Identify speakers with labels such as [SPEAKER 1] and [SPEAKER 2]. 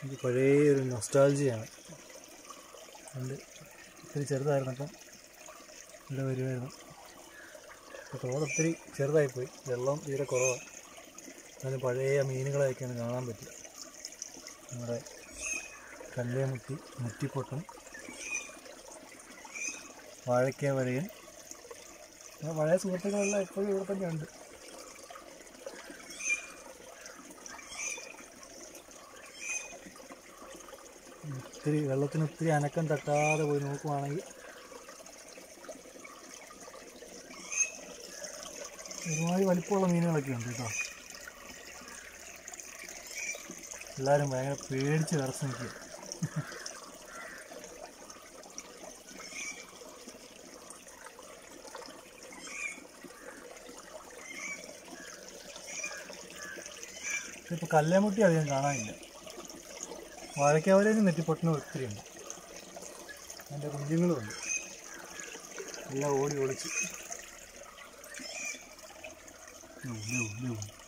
[SPEAKER 1] ഇത് പഴയ ഒരു നൊസ്റ്റാൾജിയാണ് പണ്ട് ഒത്തിരി ചെറുതായിരുന്നപ്പം ഇവിടെ വരുമായിരുന്നു ഇപ്പോൾ തോട് ഒത്തിരി ചെറുതായിപ്പോയി വെള്ളം തീരെ കുറവാണ് എന്നാലും പഴയ മീനുകളെയൊക്കെയാണ് കാണാൻ പറ്റുക നമ്മുടെ കല്ലേമുട്ടി മുറ്റിപ്പൊട്ടൻ വാഴയ്ക്ക വരയൻ അങ്ങനെ പഴയ സുഹൃത്തുക്കളെല്ലാം എപ്പോഴും ഇവിടെ തന്നെ ഉണ്ട് ഒത്തിരി വെള്ളത്തിന് ഒത്തിരി അനക്കം തട്ടാതെ പോയി നോക്കുവാണെങ്കിൽ ഒരുമാതിരി വലിപ്പമുള്ള മീനുകളൊക്കെ ഉണ്ട് കേട്ടോ എല്ലാവരും ഭയങ്കര പേടിച്ച് വിറച്ച് നിൽക്കുക ഇപ്പോൾ കല്ലേമുട്ടി അധികം കാണാനില്ല വാഴയ്ക്കാവരേനും നെറ്റിപ്പൊട്ടിനും ഒത്തിരി ഉണ്ട് അതിൻ്റെ കുഞ്ഞുങ്ങളുമുണ്ട് എല്ലാം ഓടി ഒളിച്ച് ലോ, ലോ, ലോ.